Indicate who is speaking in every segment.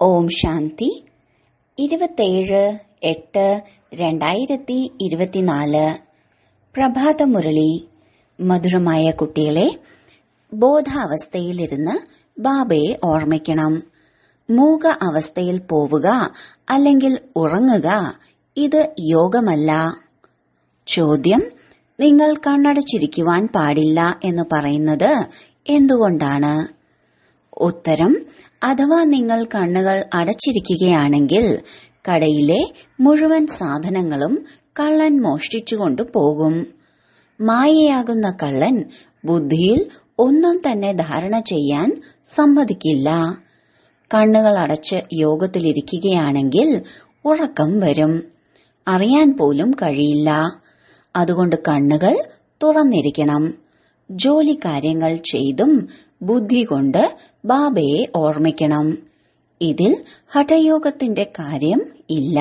Speaker 1: ഓം ശാന്തി ഇരുപത്തേഴ് എട്ട് രണ്ടായിരത്തി ഇരുപത്തിനാല് പ്രഭാതമുരളി മധുരമായ കുട്ടികളെ ബോധാവസ്ഥയിലിരുന്ന് ബാബയെ ഓർമ്മിക്കണം മൂക അവസ്ഥയിൽ പോവുക അല്ലെങ്കിൽ ഉറങ്ങുക ഇത് യോഗമല്ല ചോദ്യം നിങ്ങൾ കണ്ണടച്ചിരിക്കുവാൻ പാടില്ല എന്ന് പറയുന്നത് എന്തുകൊണ്ടാണ് ഉത്തരം അഥവാ നിങ്ങൾ കണ്ണുകൾ അടച്ചിരിക്കുകയാണെങ്കിൽ കടയിലെ മുഴുവൻ സാധനങ്ങളും കള്ളൻ മോഷ്ടിച്ചുകൊണ്ടു പോകും മായയാകുന്ന കള്ളൻ ബുദ്ധിയിൽ ഒന്നും തന്നെ ധാരണ ചെയ്യാൻ സമ്മതിക്കില്ല കണ്ണുകൾ അടച്ച് യോഗത്തിലിരിക്കുകയാണെങ്കിൽ ഉറക്കം വരും അറിയാൻ പോലും കഴിയില്ല അതുകൊണ്ട് കണ്ണുകൾ തുറന്നിരിക്കണം ജോലി കാര്യങ്ങൾ ചെയ്തും ബുദ്ധി കൊണ്ട് ബാബയെ ഓർമ്മിക്കണം ഇതിൽ ഹഠയോഗത്തിന്റെ കാര്യം ഇല്ല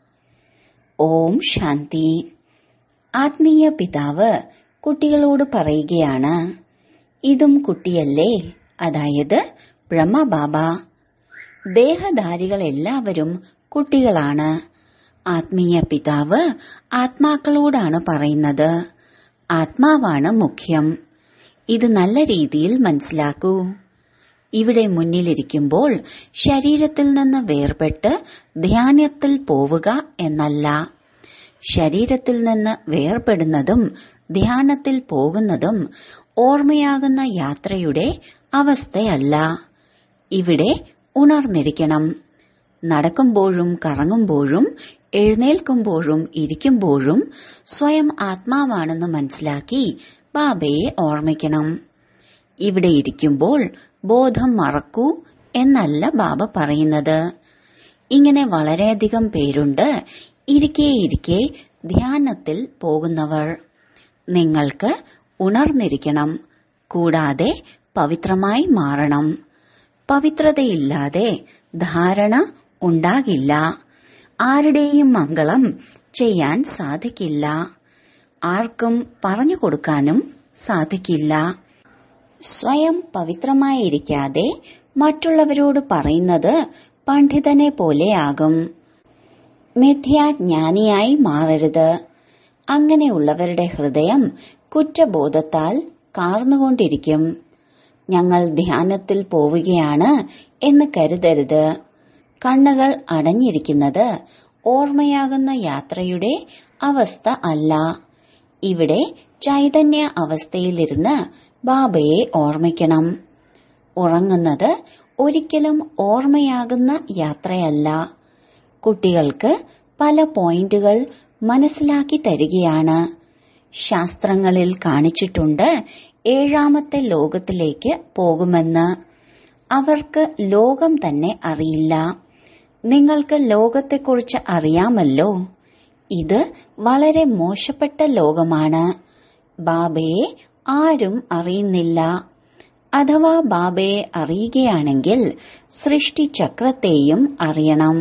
Speaker 1: ഓം ശാന്തി ആത്മീയ പിതാവ് കുട്ടികളോട് പറയുകയാണ് ഇതും കുട്ടിയല്ലേ അതായത് ബ്രഹ്മബാബ ദേഹധാരികൾ എല്ലാവരും കുട്ടികളാണ് ആത്മീയ പിതാവ് ആത്മാക്കളോടാണ് പറയുന്നത് ആത്മാവാണ് മുഖ്യം ഇത് നല്ല രീതിയിൽ മനസ്സിലാക്കൂ ഇവിടെ മുന്നിലിരിക്കുമ്പോൾ ശരീരത്തിൽ നിന്ന് വേർപെട്ട് ധ്യാനത്തിൽ പോവുക എന്നല്ല ശരീരത്തിൽ നിന്ന് വേർപെടുന്നതും ധ്യാനത്തിൽ പോകുന്നതും ഓർമ്മയാകുന്ന യാത്രയുടെ അവസ്ഥയല്ല ഇവിടെ ഉണർന്നിരിക്കണം നടക്കുമ്പോഴും കറങ്ങുമ്പോഴും എഴുന്നേൽക്കുമ്പോഴും ഇരിക്കുമ്പോഴും സ്വയം ആത്മാവാണെന്ന് മനസ്സിലാക്കി ബാബയെ ഓർമ്മിക്കണം ഇവിടെ ഇരിക്കുമ്പോൾ ബോധം മറക്കൂ എന്നല്ല ബാബ പറയുന്നത് ഇങ്ങനെ വളരെയധികം പേരുണ്ട് ഇരിക്കെ ഇരിക്കെ ധ്യാനത്തിൽ പോകുന്നവർ നിങ്ങൾക്ക് ഉണർന്നിരിക്കണം കൂടാതെ പവിത്രമായി മാറണം പവിത്രതയില്ലാതെ ധാരണ ഉണ്ടാകില്ല ആരുടെയും മംഗളം ചെയ്യാൻ സാധിക്കില്ല ആർക്കും പറഞ്ഞു കൊടുക്കാനും സാധിക്കില്ല സ്വയം പവിത്രമായിരിക്കാതെ മറ്റുള്ളവരോട് പറയുന്നത് പണ്ഡിതനെ പോലെയാകും മിഥ്യാജ്ഞാനിയായി മാറരുത് അങ്ങനെയുള്ളവരുടെ ഹൃദയം കുറ്റബോധത്താൽ കാർന്നുകൊണ്ടിരിക്കും ഞങ്ങൾ ധ്യാനത്തിൽ പോവുകയാണ് എന്ന് കരുതരുത് കണ്ണുകൾ അടഞ്ഞിരിക്കുന്നത് ഓർമ്മയാകുന്ന യാത്രയുടെ അവസ്ഥ അല്ല ഇവിടെ ചൈതന്യ അവസ്ഥയിലിരുന്ന് ബാബയെ ഓർമ്മിക്കണം ഉറങ്ങുന്നത് ഒരിക്കലും ഓർമ്മയാകുന്ന യാത്രയല്ല കുട്ടികൾക്ക് പല പോയിന്റുകൾ മനസ്സിലാക്കി തരികയാണ് ശാസ്ത്രങ്ങളിൽ കാണിച്ചിട്ടുണ്ട് ഏഴാമത്തെ ലോകത്തിലേക്ക് പോകുമെന്ന് അവർക്ക് ലോകം തന്നെ അറിയില്ല നിങ്ങൾക്ക് ലോകത്തെക്കുറിച്ച് അറിയാമല്ലോ ഇത് വളരെ മോശപ്പെട്ട ലോകമാണ് ബാബയെ ആരും അറിയുന്നില്ല അഥവാ ബാബയെ അറിയുകയാണെങ്കിൽ സൃഷ്ടിചക്രത്തെയും അറിയണം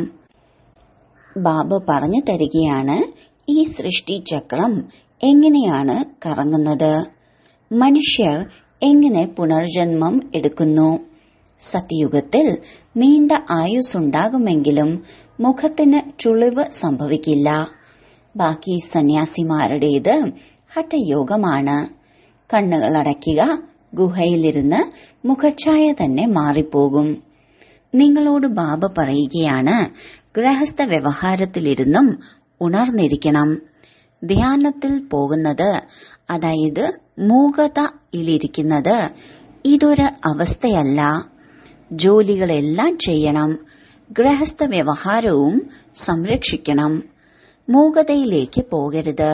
Speaker 1: ബാബ പറഞ്ഞു തരികയാണ് ഈ സൃഷ്ടിചക്രം എങ്ങനെയാണ് കറങ്ങുന്നത് മനുഷ്യർ എങ്ങനെ പുനർജന്മം എടുക്കുന്നു സത്യയുഗത്തിൽ നീണ്ട ആയുസ്സുണ്ടാകുമെങ്കിലും മുഖത്തിന് ചുളിവ് സംഭവിക്കില്ല ബാക്കി സന്യാസിമാരുടേത് ഹഠയോഗമാണ് കണ്ണുകൾ അടയ്ക്കുക ഗുഹയിലിരുന്ന് മുഖഛായ തന്നെ മാറിപ്പോകും നിങ്ങളോട് ബാബ പറയുകയാണ് ഗൃഹസ്ഥ വ്യവഹാരത്തിലിരുന്നും ഉണർന്നിരിക്കണം ധ്യാനത്തിൽ പോകുന്നത് അതായത് മൂകതയിലിരിക്കുന്നത് ഇതൊരു അവസ്ഥയല്ല ജോലികളെല്ലാം ചെയ്യണം ഗൃഹസ്ഥ വ്യവഹാരവും സംരക്ഷിക്കണം മൂകതയിലേക്ക് പോകരുത്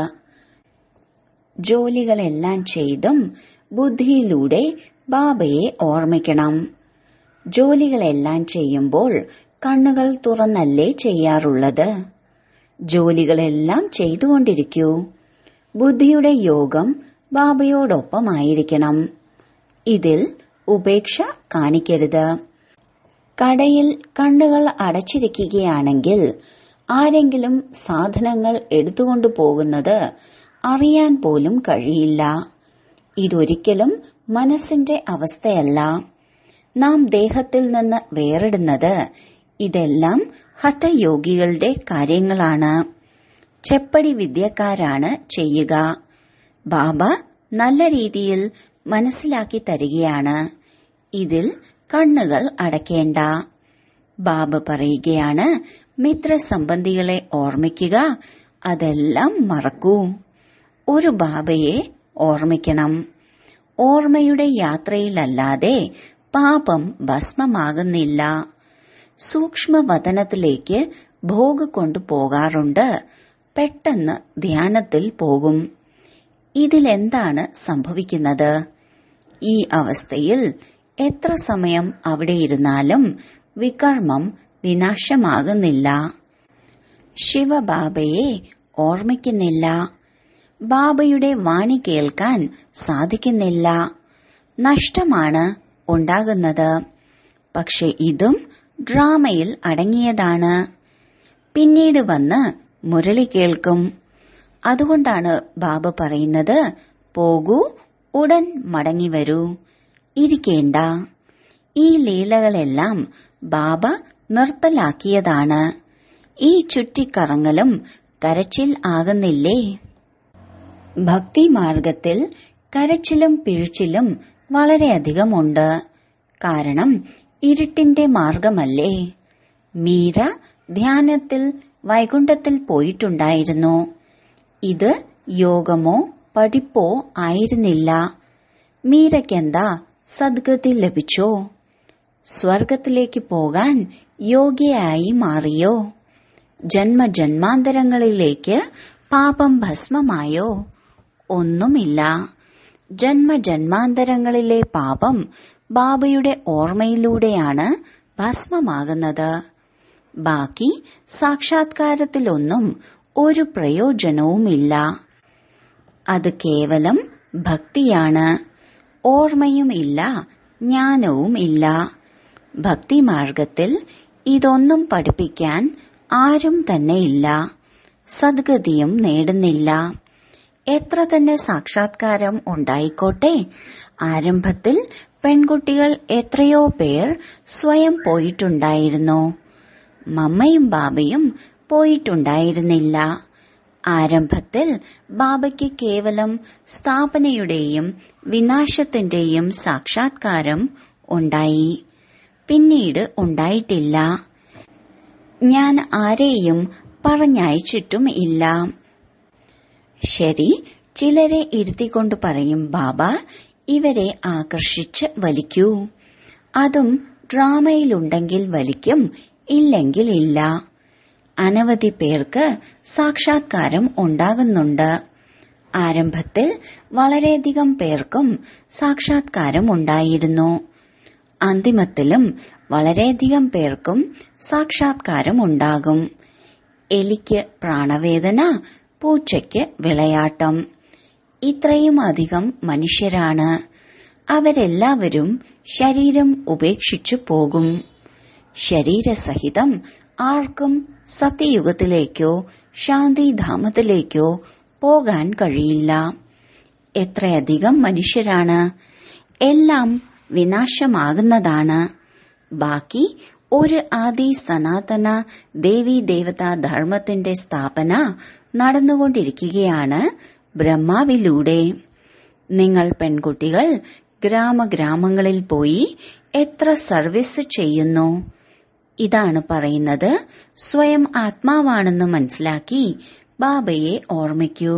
Speaker 1: ജോലികളെല്ലാം ചെയ്തും ബുദ്ധിയിലൂടെ ബാബയെ ഓർമ്മിക്കണം ജോലികളെല്ലാം ചെയ്യുമ്പോൾ കണ്ണുകൾ തുറന്നല്ലേ ചെയ്യാറുള്ളത് ജോലികളെല്ലാം ചെയ്തുകൊണ്ടിരിക്കൂ ബുദ്ധിയുടെ യോഗം ബാബയോടൊപ്പമായിരിക്കണം ഇതിൽ ഉപേക്ഷ കാണിക്കരുത് കടയിൽ കണ്ണുകൾ അടച്ചിരിക്കുകയാണെങ്കിൽ ആരെങ്കിലും സാധനങ്ങൾ എടുത്തുകൊണ്ടു പോകുന്നത് അറിയാൻ പോലും കഴിയില്ല ഇതൊരിക്കലും മനസ്സിന്റെ അവസ്ഥയല്ല നാം ദേഹത്തിൽ നിന്ന് വേറിടുന്നത് ഇതെല്ലാം ഹഠയോഗികളുടെ കാര്യങ്ങളാണ് ചെപ്പടി വിദ്യക്കാരാണ് ചെയ്യുക ബാബ നല്ല രീതിയിൽ മനസ്സിലാക്കി തരികയാണ് ഇതിൽ കണ്ണുകൾ അടയ്ക്കേണ്ട ബാബ പറയുകയാണ് മിത്രസംബന്ധികളെ ഓർമ്മിക്കുക അതെല്ലാം മറക്കൂ ഒരു ബാബയെ ഓർമ്മിക്കണം ഓർമ്മയുടെ യാത്രയിലല്ലാതെ പാപം ഭസ്മമാകുന്നില്ല സൂക്ഷ്മവതനത്തിലേക്ക് ഭോഗ് കൊണ്ടുപോകാറുണ്ട് പെട്ടെന്ന് ധ്യാനത്തിൽ പോകും ഇതിലെന്താണ് സംഭവിക്കുന്നത് ഈ അവസ്ഥയിൽ എത്ര സമയം അവിടെ ഇരുന്നാലും വികർമ്മം വിനാശമാകുന്നില്ല ശിവബാബയെ ഓർമ്മിക്കുന്നില്ല ബാബയുടെ വാണി കേൾക്കാൻ സാധിക്കുന്നില്ല നഷ്ടമാണ് ഉണ്ടാകുന്നത് പക്ഷെ ഇതും ഡ്രാമയിൽ അടങ്ങിയതാണ് പിന്നീട് വന്ന് മുരളി കേൾക്കും അതുകൊണ്ടാണ് ബാബ പറയുന്നത് പോകൂ ഉടൻ മടങ്ങി വരൂ ഇരിക്കേണ്ട ഈ ലീലകളെല്ലാം ബാബ നിർത്തലാക്കിയതാണ് ഈ ചുറ്റിക്കറങ്ങലും കരച്ചിൽ ആകുന്നില്ലേ ഭക്തിമാർഗത്തിൽ കരച്ചിലും പിഴിച്ചിലും വളരെയധികമുണ്ട് കാരണം ഇരുട്ടിന്റെ മാർഗമല്ലേ മീര ധ്യാനത്തിൽ വൈകുണ്ഠത്തിൽ പോയിട്ടുണ്ടായിരുന്നു ഇത് യോഗമോ പഠിപ്പോ ആയിരുന്നില്ല മീരയ്ക്കെന്താ സദ്ഗതി ലഭിച്ചോ സ്വർഗത്തിലേക്ക് പോകാൻ യോഗ്യയായി മാറിയോ ജന്മജന്മാന്തരങ്ങളിലേക്ക് പാപം ഭസ്മമായോ ഒന്നുമില്ല ജന്മജന്മാന്തരങ്ങളിലെ പാപം ബാബയുടെ ഓർമ്മയിലൂടെയാണ് ഭസ്മമാകുന്നത് ബാക്കി സാക്ഷാത്കാരത്തിലൊന്നും ഒരു പ്രയോജനവുമില്ല അത് കേവലം ഭക്തിയാണ് ഓർമ്മയും ഇല്ല ജ്ഞാനവും ഇല്ല ഭക്തിമാർഗത്തിൽ ഇതൊന്നും പഠിപ്പിക്കാൻ ആരും തന്നെയില്ല സദ്ഗതിയും നേടുന്നില്ല എത്ര തന്നെ സാക്ഷാത്കാരം ഉണ്ടായിക്കോട്ടെ ആരംഭത്തിൽ പെൺകുട്ടികൾ എത്രയോ പേർ സ്വയം പോയിട്ടുണ്ടായിരുന്നു മമ്മയും ബാബയും പോയിട്ടുണ്ടായിരുന്നില്ല ആരംഭത്തിൽ ബാബയ്ക്ക് കേവലം സ്ഥാപനയുടെയും വിനാശത്തിന്റെയും സാക്ഷാത്കാരം ഉണ്ടായി പിന്നീട് ഉണ്ടായിട്ടില്ല ഞാൻ ആരെയും പറഞ്ഞയച്ചിട്ടും ഇല്ല ശരി ചിലരെ ഇരുത്തിക്കൊണ്ട് പറയും ബാബ ഇവരെ ആകർഷിച്ച് വലിക്കൂ അതും ഡ്രാമയിലുണ്ടെങ്കിൽ വലിക്കും ഇല്ലെങ്കിൽ ഇല്ല അനവധി പേർക്ക് സാക്ഷാത്കാരം ഉണ്ടാകുന്നുണ്ട് ആരംഭത്തിൽ വളരെയധികം പേർക്കും സാക്ഷാത്കാരം ഉണ്ടായിരുന്നു അന്തിമത്തിലും വളരെയധികം പേർക്കും സാക്ഷാത്കാരം ഉണ്ടാകും എലിക്ക് പ്രാണവേദന പൂച്ചയ്ക്ക് വിളയാട്ടം ഇത്രയും അധികം മനുഷ്യരാണ് അവരെല്ലാവരും ശരീരം ഉപേക്ഷിച്ചു പോകും ശരീരസഹിതം ആർക്കും സത്യയുഗത്തിലേക്കോ ശാന്തിധാമത്തിലേക്കോ പോകാൻ കഴിയില്ല എത്രയധികം മനുഷ്യരാണ് എല്ലാം വിനാശമാകുന്നതാണ് ബാക്കി ഒരു ആദി സനാതന ദേവി ദേവതാ ധർമ്മത്തിന്റെ സ്ഥാപന നടന്നുകൊണ്ടിരിക്കുകയാണ് ബ്രഹ്മാവിലൂടെ നിങ്ങൾ പെൺകുട്ടികൾ ഗ്രാമഗ്രാമങ്ങളിൽ പോയി എത്ര സർവീസ് ചെയ്യുന്നു ഇതാണ് പറയുന്നത് സ്വയം ആത്മാവാണെന്ന് മനസ്സിലാക്കി ബാബയെ ഓർമ്മിക്കൂ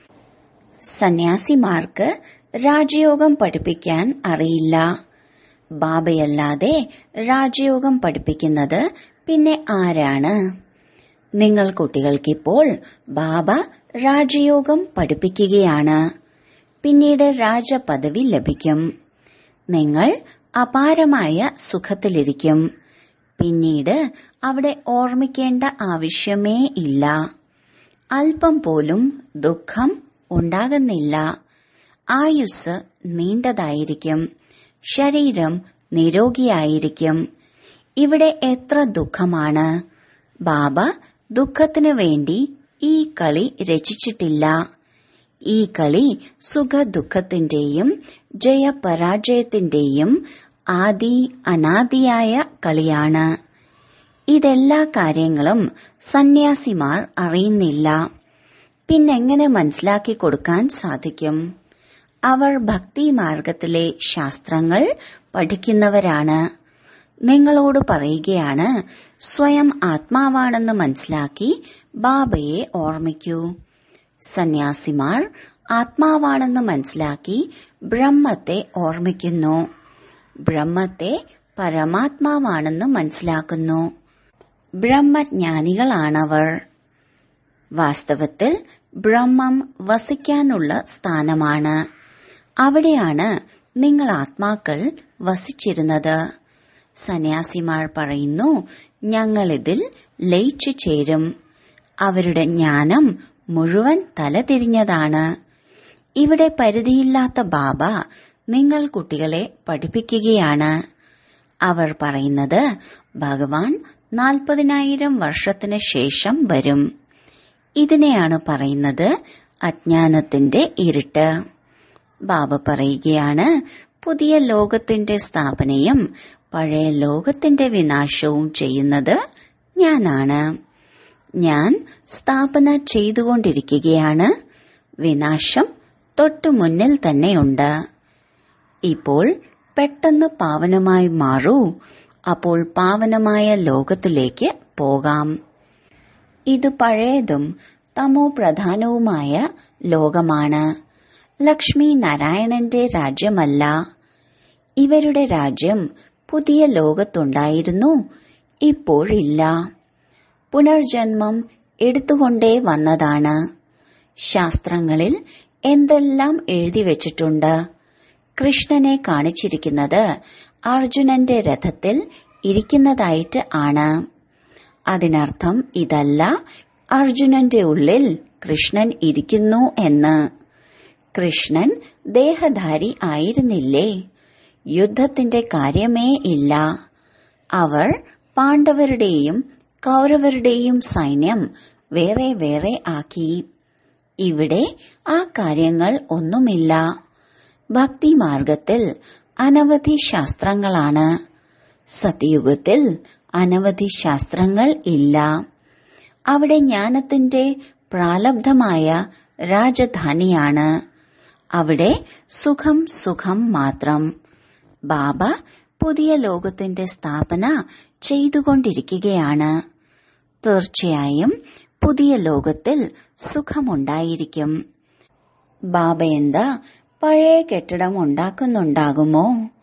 Speaker 1: സന്യാസിമാർക്ക് രാജയോഗം പഠിപ്പിക്കാൻ അറിയില്ല ബാബയല്ലാതെ രാജയോഗം പഠിപ്പിക്കുന്നത് പിന്നെ ആരാണ് നിങ്ങൾ കുട്ടികൾക്കിപ്പോൾ ബാബ രാജയോഗം പഠിപ്പിക്കുകയാണ് പിന്നീട് രാജപദവി ലഭിക്കും നിങ്ങൾ അപാരമായ സുഖത്തിലിരിക്കും പിന്നീട് അവിടെ ഓർമ്മിക്കേണ്ട ആവശ്യമേ ഇല്ല അല്പം പോലും ദുഃഖം ഉണ്ടാകുന്നില്ല ആയുസ് നീണ്ടതായിരിക്കും ശരീരം നിരോഗിയായിരിക്കും ഇവിടെ എത്ര ദുഃഖമാണ് ബാബ ദുഃഖത്തിനു വേണ്ടി ഈ കളി രചിച്ചിട്ടില്ല ഈ കളി സുഖ ദുഃഖത്തിന്റെയും ജയപരാജയത്തിന്റെയും ആദി അനാദിയായ കളിയാണ് ഇതെല്ലാ കാര്യങ്ങളും സന്യാസിമാർ അറിയുന്നില്ല പിന്നെങ്ങനെ മനസ്സിലാക്കി കൊടുക്കാൻ സാധിക്കും അവർ ഭക്തി മാർഗത്തിലെ ശാസ്ത്രങ്ങൾ പഠിക്കുന്നവരാണ് നിങ്ങളോട് പറയുകയാണ് സ്വയം ആത്മാവാണെന്ന് മനസ്സിലാക്കി ബാബയെ ഓർമ്മിക്കൂ സന്യാസിമാർ ആത്മാവാണെന്ന് മനസ്സിലാക്കി ബ്രഹ്മത്തെ ഓർമ്മിക്കുന്നു ബ്രഹ്മത്തെ പരമാത്മാവാണെന്ന് മനസ്സിലാക്കുന്നു ബ്രഹ്മജ്ഞാനികളാണവർ വാസ്തവത്തിൽ ബ്രഹ്മം വസിക്കാനുള്ള സ്ഥാനമാണ് അവിടെയാണ് നിങ്ങൾ ആത്മാക്കൾ വസിച്ചിരുന്നത് സന്യാസിമാർ പറയുന്നു ഞങ്ങളിതിൽ ലയിച്ചു ചേരും അവരുടെ ജ്ഞാനം മുഴുവൻ തലതിരിഞ്ഞതാണ് ഇവിടെ പരിധിയില്ലാത്ത ബാബ നിങ്ങൾ കുട്ടികളെ പഠിപ്പിക്കുകയാണ് അവർ പറയുന്നത് ഭഗവാൻ നാൽപ്പതിനായിരം വർഷത്തിന് ശേഷം വരും ഇതിനെയാണ് പറയുന്നത് അജ്ഞാനത്തിന്റെ ഇരുട്ട് ബാബ പറയുകയാണ് പുതിയ ലോകത്തിന്റെ സ്ഥാപനയും പഴയ ലോകത്തിന്റെ വിനാശവും ചെയ്യുന്നത് ഞാനാണ് ഞാൻ സ്ഥാപന ചെയ്തുകൊണ്ടിരിക്കുകയാണ് വിനാശം തൊട്ടു മുന്നിൽ തന്നെയുണ്ട് ഇപ്പോൾ പെട്ടെന്ന് പാവനമായി മാറൂ അപ്പോൾ പാവനമായ ലോകത്തിലേക്ക് പോകാം ഇത് പഴയതും തമോ പ്രധാനവുമായ ലോകമാണ് ലക്ഷ്മി നാരായണന്റെ രാജ്യമല്ല ഇവരുടെ രാജ്യം പുതിയ ലോകത്തുണ്ടായിരുന്നു ഇപ്പോഴില്ല പുനർജന്മം എടുത്തുകൊണ്ടേ വന്നതാണ് ശാസ്ത്രങ്ങളിൽ എന്തെല്ലാം എഴുതി വച്ചിട്ടുണ്ട് കൃഷ്ണനെ കാണിച്ചിരിക്കുന്നത് അർജുനന്റെ രഥത്തിൽ ഇരിക്കുന്നതായിട്ട് ആണ് അതിനർത്ഥം ഇതല്ല അർജുനന്റെ ഉള്ളിൽ കൃഷ്ണൻ ഇരിക്കുന്നു എന്ന് കൃഷ്ണൻ ദേഹധാരി ആയിരുന്നില്ലേ യുദ്ധത്തിന്റെ കാര്യമേ ഇല്ല അവർ പാണ്ഡവരുടെയും കൗരവരുടെയും സൈന്യം വേറെ വേറെ ആക്കി ഇവിടെ ആ കാര്യങ്ങൾ ഒന്നുമില്ല ഭക്തിമാർഗത്തിൽ അനവധി ശാസ്ത്രങ്ങളാണ് സത്യയുഗത്തിൽ അനവധി ശാസ്ത്രങ്ങൾ ഇല്ല അവിടെ ജ്ഞാനത്തിന്റെ പ്രാലബ്ധമായ രാജധാനിയാണ് അവിടെ സുഖം സുഖം മാത്രം ബാബ പുതിയ ലോകത്തിന്റെ സ്ഥാപന ചെയ്തുകൊണ്ടിരിക്കുകയാണ് തീർച്ചയായും പുതിയ ലോകത്തിൽ സുഖമുണ്ടായിരിക്കും ബാബ എന്താ പഴയ കെട്ടിടം ഉണ്ടാക്കുന്നുണ്ടാകുമോ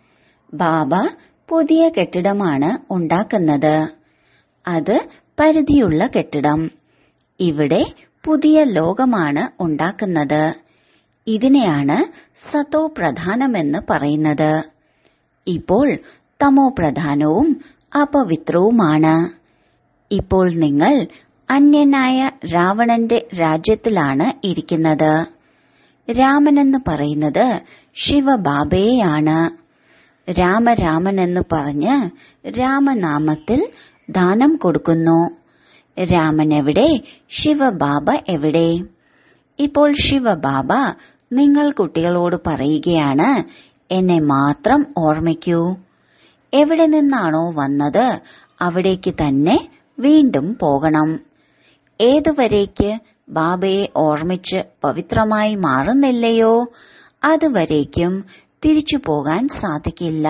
Speaker 1: ബാബ പുതിയ കെട്ടിടമാണ് ഉണ്ടാക്കുന്നത് അത് പരിധിയുള്ള കെട്ടിടം ഇവിടെ പുതിയ ലോകമാണ് ഉണ്ടാക്കുന്നത് ഇതിനെയാണ് സതോ പ്രധാനമെന്ന് പറയുന്നത് ഇപ്പോൾ തമോ പ്രധാനവും അപവിത്രവുമാണ് ഇപ്പോൾ നിങ്ങൾ അന്യനായ രാവണന്റെ രാജ്യത്തിലാണ് ഇരിക്കുന്നത് രാമനെന്ന് പറയുന്നത് ശിവബാബയെയാണ് രാമരാമൻ എന്ന് പറഞ്ഞ് രാമനാമത്തിൽ ദാനം കൊടുക്കുന്നു രാമൻ എവിടെ ശിവബാബ എവിടെ ഇപ്പോൾ ശിവബാബ നിങ്ങൾ കുട്ടികളോട് പറയുകയാണ് എന്നെ മാത്രം ഓർമ്മിക്കൂ എവിടെ നിന്നാണോ വന്നത് അവിടേക്ക് തന്നെ വീണ്ടും പോകണം ഏതുവരേക്ക് ബാബയെ ഓർമ്മിച്ച് പവിത്രമായി മാറുന്നില്ലയോ അതുവരേക്കും തിരിച്ചു പോകാൻ സാധിക്കില്ല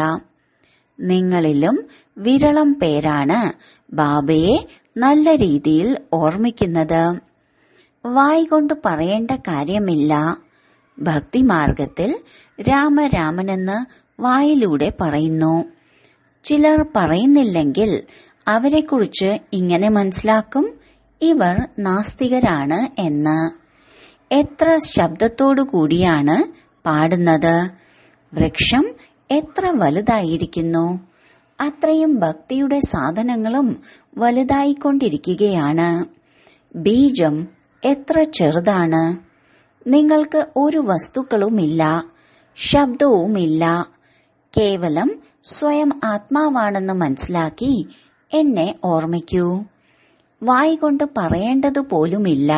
Speaker 1: നിങ്ങളിലും വിരളം പേരാണ് ബാബയെ നല്ല രീതിയിൽ ഓർമ്മിക്കുന്നത് വായികൊണ്ട് പറയേണ്ട കാര്യമില്ല ഭക്തിമാർഗത്തിൽ രാമരാമനെന്ന് വായിലൂടെ പറയുന്നു ചിലർ പറയുന്നില്ലെങ്കിൽ അവരെക്കുറിച്ച് ഇങ്ങനെ മനസ്സിലാക്കും ഇവർ നാസ്തികരാണ് എന്ന് എത്ര ശബ്ദത്തോടു കൂടിയാണ് പാടുന്നത് വൃക്ഷം എത്ര വലുതായിരിക്കുന്നു അത്രയും ഭക്തിയുടെ സാധനങ്ങളും വലുതായിക്കൊണ്ടിരിക്കുകയാണ് ബീജം എത്ര ചെറുതാണ് നിങ്ങൾക്ക് ഒരു വസ്തുക്കളുമില്ല ശബ്ദവുമില്ല കേവലം സ്വയം ആത്മാവാണെന്ന് മനസ്സിലാക്കി എന്നെ ഓർമ്മിക്കൂ വായികൊണ്ട് പറയേണ്ടതു പോലുമില്ല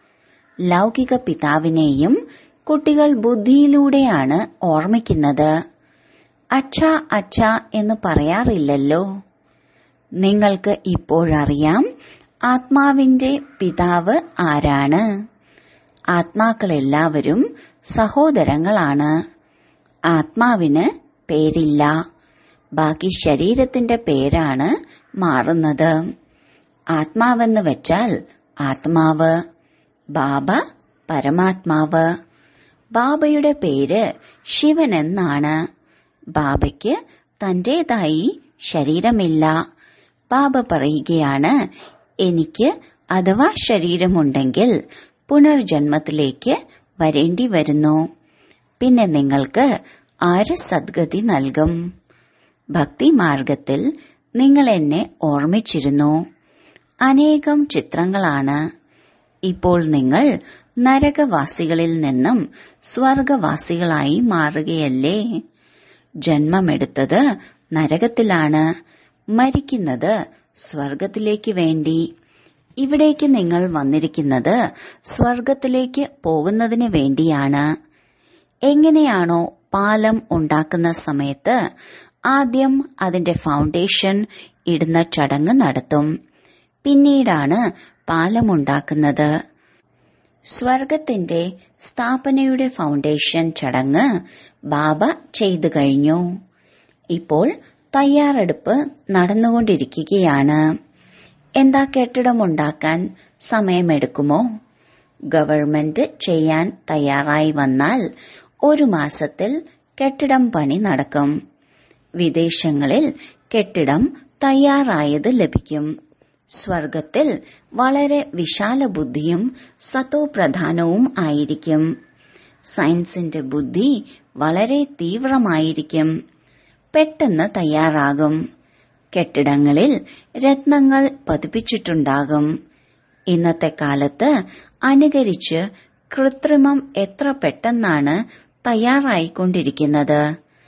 Speaker 1: ലൗകിക പിതാവിനെയും കുട്ടികൾ ബുദ്ധിയിലൂടെയാണ് ഓർമ്മിക്കുന്നത് അച്ഛ അച്ഛ എന്ന് പറയാറില്ലല്ലോ നിങ്ങൾക്ക് ഇപ്പോഴറിയാം ആത്മാവിന്റെ പിതാവ് ആരാണ് ആത്മാക്കളെല്ലാവരും സഹോദരങ്ങളാണ് ആത്മാവിന് പേരില്ല ബാക്കി ശരീരത്തിന്റെ പേരാണ് മാറുന്നത് ആത്മാവെന്ന് വെച്ചാൽ ആത്മാവ് ബാബ പരമാത്മാവ് ബാബയുടെ പേര് ശിവൻ എന്നാണ് ബാബയ്ക്ക് തന്റേതായി ശരീരമില്ല ബാബ പറയുകയാണ് എനിക്ക് അഥവാ ശരീരമുണ്ടെങ്കിൽ പുനർജന്മത്തിലേക്ക് വരേണ്ടി വരുന്നു പിന്നെ നിങ്ങൾക്ക് ആര് സദ്ഗതി നൽകും ഭക്തിമാർഗത്തിൽ നിങ്ങൾ എന്നെ ഓർമ്മിച്ചിരുന്നു അനേകം ചിത്രങ്ങളാണ് ഇപ്പോൾ നിങ്ങൾ നരകവാസികളിൽ നിന്നും സ്വർഗവാസികളായി മാറുകയല്ലേ ജന്മമെടുത്തത് നരകത്തിലാണ് മരിക്കുന്നത് സ്വർഗത്തിലേക്ക് വേണ്ടി ഇവിടേക്ക് നിങ്ങൾ വന്നിരിക്കുന്നത് സ്വർഗത്തിലേക്ക് പോകുന്നതിന് വേണ്ടിയാണ് എങ്ങനെയാണോ പാലം ഉണ്ടാക്കുന്ന സമയത്ത് ആദ്യം അതിന്റെ ഫൗണ്ടേഷൻ ഇടുന്ന ചടങ്ങ് നടത്തും പിന്നീടാണ് പാലമുണ്ടാക്കുന്നത് സ്വർഗത്തിന്റെ സ്ഥാപനയുടെ ഫൗണ്ടേഷൻ ചടങ്ങ് ബാബ ചെയ്തു കഴിഞ്ഞു ഇപ്പോൾ തയ്യാറെടുപ്പ് നടന്നുകൊണ്ടിരിക്കുകയാണ് എന്താ കെട്ടിടമുണ്ടാക്കാൻ സമയമെടുക്കുമോ ഗവൺമെന്റ് ചെയ്യാൻ തയ്യാറായി വന്നാൽ ഒരു മാസത്തിൽ കെട്ടിടം പണി നടക്കും വിദേശങ്ങളിൽ കെട്ടിടം തയ്യാറായത് ലഭിക്കും സ്വർഗത്തിൽ വളരെ വിശാല ബുദ്ധിയും സത്തോപ്രധാനവും ആയിരിക്കും സയൻസിന്റെ ബുദ്ധി വളരെ തീവ്രമായിരിക്കും പെട്ടെന്ന് തയ്യാറാകും കെട്ടിടങ്ങളിൽ രത്നങ്ങൾ പതിപ്പിച്ചിട്ടുണ്ടാകും ഇന്നത്തെ കാലത്ത് അനുകരിച്ച് കൃത്രിമം എത്ര പെട്ടെന്നാണ് തയ്യാറായിക്കൊണ്ടിരിക്കുന്നത്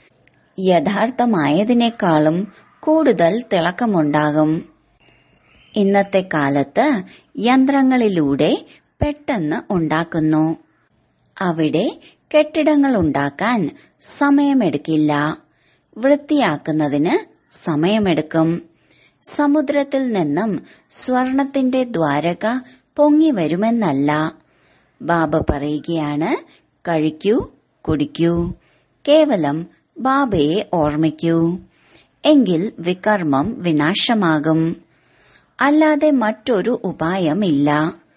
Speaker 1: യഥാർത്ഥമായതിനേക്കാളും കൂടുതൽ തിളക്കമുണ്ടാകും ഇന്നത്തെ കാലത്ത് യന്ത്രങ്ങളിലൂടെ പെട്ടെന്ന് ഉണ്ടാക്കുന്നു അവിടെ കെട്ടിടങ്ങൾ ഉണ്ടാക്കാൻ സമയമെടുക്കില്ല വൃത്തിയാക്കുന്നതിന് സമയമെടുക്കും സമുദ്രത്തിൽ നിന്നും സ്വർണത്തിന്റെ ദ്വാരക പൊങ്ങി വരുമെന്നല്ല ബാബ പറയുകയാണ് കഴിക്കൂ കുടിക്കൂ കേവലം ബാബയെ ഓർമ്മിക്കൂ എങ്കിൽ വികർമ്മം വിനാശമാകും അല്ലാതെ മറ്റൊരു ഉപായമില്ല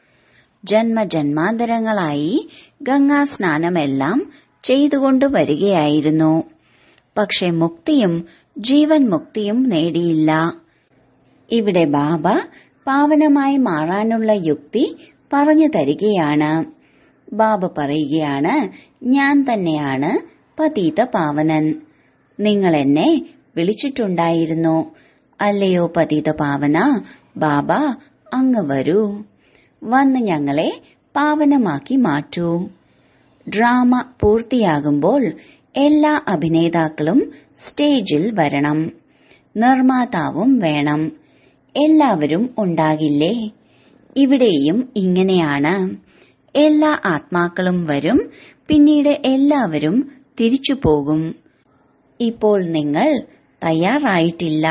Speaker 1: ജന്മജന്മാന്തരങ്ങളായി ഗംഗാസ്നാനമെല്ലാം ചെയ്തുകൊണ്ട് വരികയായിരുന്നു പക്ഷെ മുക്തിയും ജീവൻ മുക്തിയും നേടിയില്ല ഇവിടെ ബാബ പാവനമായി മാറാനുള്ള യുക്തി പറഞ്ഞു തരികയാണ് ബാബ പറയുകയാണ് ഞാൻ തന്നെയാണ് പതീത പാവനൻ നിങ്ങൾ എന്നെ വിളിച്ചിട്ടുണ്ടായിരുന്നു അല്ലയോ പതീത പാവന ബാബ അങ്ങ് വരൂ വന്ന് ഞങ്ങളെ പാവനമാക്കി മാറ്റൂ ഡ്രാമ പൂർത്തിയാകുമ്പോൾ എല്ലാ അഭിനേതാക്കളും സ്റ്റേജിൽ വരണം നിർമ്മാതാവും വേണം എല്ലാവരും ഉണ്ടാകില്ലേ ഇവിടെയും ഇങ്ങനെയാണ് എല്ലാ ആത്മാക്കളും വരും പിന്നീട് എല്ലാവരും തിരിച്ചു പോകും ഇപ്പോൾ നിങ്ങൾ തയ്യാറായിട്ടില്ല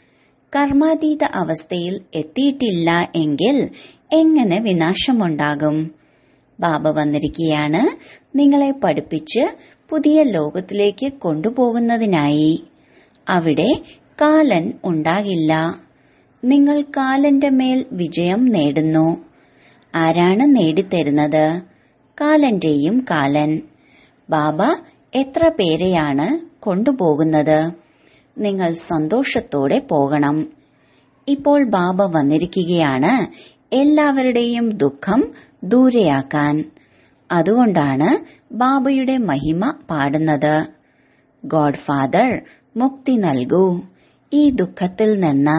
Speaker 1: കർമാതീത അവസ്ഥയിൽ എത്തിയിട്ടില്ല എങ്കിൽ എങ്ങനെ വിനാശമുണ്ടാകും ബാബ വന്നിരിക്കുകയാണ് നിങ്ങളെ പഠിപ്പിച്ച് പുതിയ ലോകത്തിലേക്ക് കൊണ്ടുപോകുന്നതിനായി അവിടെ കാലൻ ഉണ്ടാകില്ല നിങ്ങൾ കാലന്റെ മേൽ വിജയം നേടുന്നു ആരാണ് നേടിത്തരുന്നത് കാലന്റെയും കാലൻ ബാബ എത്ര പേരെയാണ് കൊണ്ടുപോകുന്നത് നിങ്ങൾ സന്തോഷത്തോടെ പോകണം ഇപ്പോൾ ബാബ വന്നിരിക്കുകയാണ് എല്ലാവരുടെയും ദുഃഖം ദൂരെയാക്കാൻ അതുകൊണ്ടാണ് ബാബയുടെ മഹിമ പാടുന്നത് ഗോഡ് ഫാദർ മുക്തി നൽകൂ ഈ ദുഃഖത്തിൽ നിന്ന്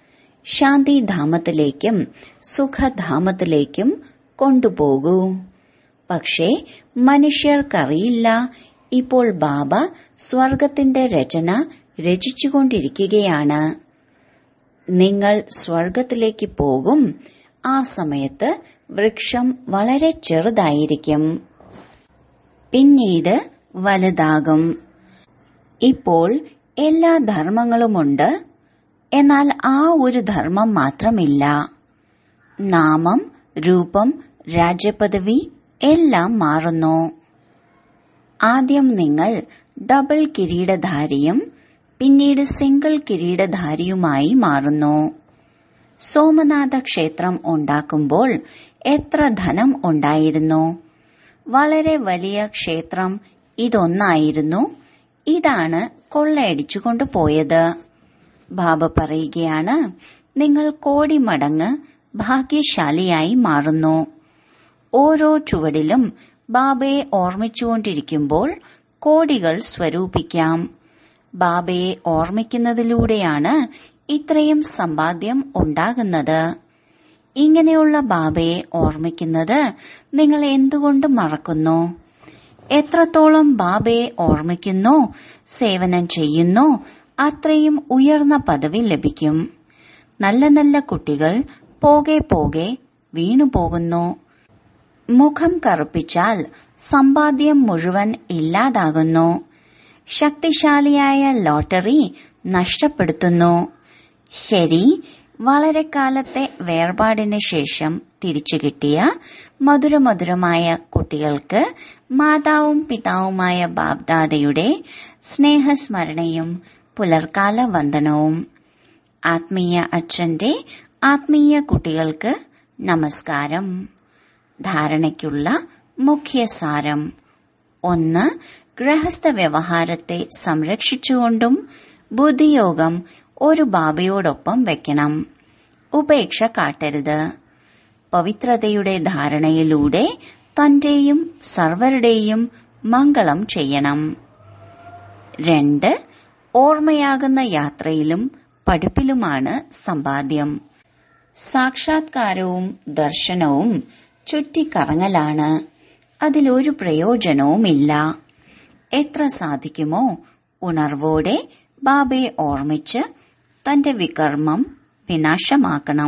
Speaker 1: ശാന്തിധാമത്തിലേക്കും സുഖധാമത്തിലേക്കും കൊണ്ടുപോകൂ പക്ഷേ മനുഷ്യർക്കറിയില്ല ഇപ്പോൾ ബാബ സ്വർഗത്തിന്റെ രചന രചിച്ചുകൊണ്ടിരിക്കുകയാണ് നിങ്ങൾ സ്വർഗത്തിലേക്ക് പോകും ആ സമയത്ത് വൃക്ഷം വളരെ ചെറുതായിരിക്കും പിന്നീട് വലുതാകും ഇപ്പോൾ എല്ലാ ധർമ്മങ്ങളുമുണ്ട് എന്നാൽ ആ ഒരു ധർമ്മം മാത്രമില്ല നാമം രൂപം രാജ്യപദവി എല്ലാം മാറുന്നു ആദ്യം നിങ്ങൾ ഡബിൾ കിരീടധാരിയും പിന്നീട് സിംഗിൾ കിരീടധാരിയുമായി മാറുന്നു സോമനാഥ ക്ഷേത്രം ഉണ്ടാക്കുമ്പോൾ എത്ര ധനം ഉണ്ടായിരുന്നു വളരെ വലിയ ക്ഷേത്രം ഇതൊന്നായിരുന്നു ഇതാണ് കൊള്ളയടിച്ചുകൊണ്ട് പോയത് ബാബ പറയുകയാണ് നിങ്ങൾ കോടി മടങ്ങ് ഭാഗ്യശാലിയായി മാറുന്നു ഓരോ ചുവടിലും ബാബയെ ഓർമ്മിച്ചുകൊണ്ടിരിക്കുമ്പോൾ കോടികൾ സ്വരൂപിക്കാം ബാബയെ ഓർമ്മിക്കുന്നതിലൂടെയാണ് ഇത്രയും സമ്പാദ്യം ഉണ്ടാകുന്നത് ഇങ്ങനെയുള്ള ബാബയെ ഓർമ്മിക്കുന്നത് നിങ്ങൾ എന്തുകൊണ്ട് മറക്കുന്നു എത്രത്തോളം ബാബയെ ഓർമ്മിക്കുന്നോ സേവനം ചെയ്യുന്നോ അത്രയും ഉയർന്ന പദവി ലഭിക്കും നല്ല നല്ല കുട്ടികൾ പോകെ പോകെ വീണുപോകുന്നു മുഖം കറുപ്പിച്ചാൽ സമ്പാദ്യം മുഴുവൻ ഇല്ലാതാകുന്നു ശക്തിശാലിയായ ലോട്ടറി നഷ്ടപ്പെടുത്തുന്നു ശരി വളരെ കാലത്തെ വേർപാടിന് ശേഷം തിരിച്ചു കിട്ടിയ മധുരമധുരമായ കുട്ടികൾക്ക് മാതാവും പിതാവുമായ ബാബ്ദാദയുടെ സ്നേഹസ്മരണയും പുലർക്കാല വന്ദനവും ആത്മീയ അച്ഛന്റെ ആത്മീയ കുട്ടികൾക്ക് നമസ്കാരം ധാരണയ്ക്കുള്ള മുഖ്യസാരം ഒന്ന് ഗൃഹസ്ഥ വ്യവഹാരത്തെ സംരക്ഷിച്ചുകൊണ്ടും ബുദ്ധിയോഗം ഒരു ബാബയോടൊപ്പം വെക്കണം ഉപേക്ഷ കാട്ടരുത് പവിത്രതയുടെ ധാരണയിലൂടെ തന്റെയും സർവരുടെയും മംഗളം ചെയ്യണം രണ്ട് ഓർമ്മയാകുന്ന യാത്രയിലും പഠിപ്പിലുമാണ് സമ്പാദ്യം സാക്ഷാത്കാരവും ദർശനവും ചുറ്റിക്കറങ്ങലാണ് അതിലൊരു പ്രയോജനവുമില്ല എത്ര സാധിക്കുമോ ഉണർവോടെ ബാബയെ ഓർമ്മിച്ച് തന്റെ വികർമ്മം വിനാശമാക്കണം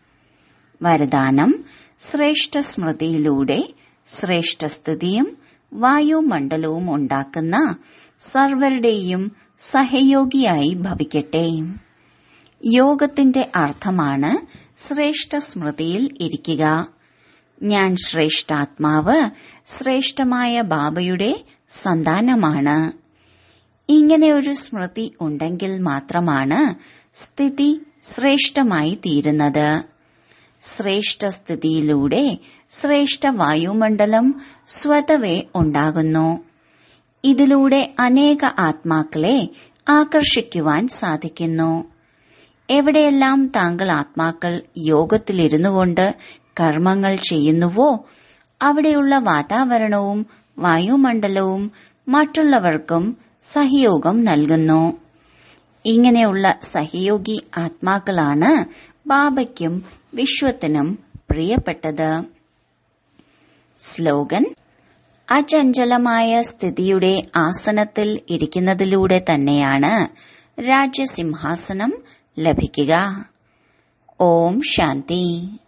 Speaker 1: വരദാനം ശ്രേഷ്ഠ സ്മൃതിയിലൂടെ ശ്രേഷ്ഠസ്ഥിതിയും വായുമണ്ഡലവും ഉണ്ടാക്കുന്ന സർവരുടെയും സഹയോഗിയായി ഭവിക്കട്ടെ യോഗത്തിന്റെ അർത്ഥമാണ് ശ്രേഷ്ഠ സ്മൃതിയിൽ ഇരിക്കുക ഞാൻ ശ്രേഷ്ഠാത്മാവ് ശ്രേഷ്ഠമായ ബാബയുടെ സന്താനമാണ് ഇങ്ങനെ ഒരു സ്മൃതി ഉണ്ടെങ്കിൽ മാത്രമാണ് സ്ഥിതി ശ്രേഷ്ഠമായി തീരുന്നത് ശ്രേഷ്ഠ സ്ഥിതിയിലൂടെ ശ്രേഷ്ഠ വായുമണ്ഡലം സ്വതവേ ഉണ്ടാകുന്നു ഇതിലൂടെ അനേക ആത്മാക്കളെ ആകർഷിക്കുവാൻ സാധിക്കുന്നു എവിടെയെല്ലാം താങ്കൾ ആത്മാക്കൾ യോഗത്തിലിരുന്നു കൊണ്ട് കർമ്മങ്ങൾ ചെയ്യുന്നുവോ അവിടെയുള്ള വാതാവരണവും വായുമണ്ഡലവും മറ്റുള്ളവർക്കും സഹയോഗം നൽകുന്നു ഇങ്ങനെയുള്ള സഹയോഗി ആത്മാക്കളാണ് ബാബയ്ക്കും വിശ്വത്തിനും പ്രിയപ്പെട്ടത് സ്ലോഗൻ അചഞ്ചലമായ സ്ഥിതിയുടെ ആസനത്തിൽ ഇരിക്കുന്നതിലൂടെ തന്നെയാണ് രാജ്യസിംഹാസനം ലഭിക്കുക ഓം ശാന്തി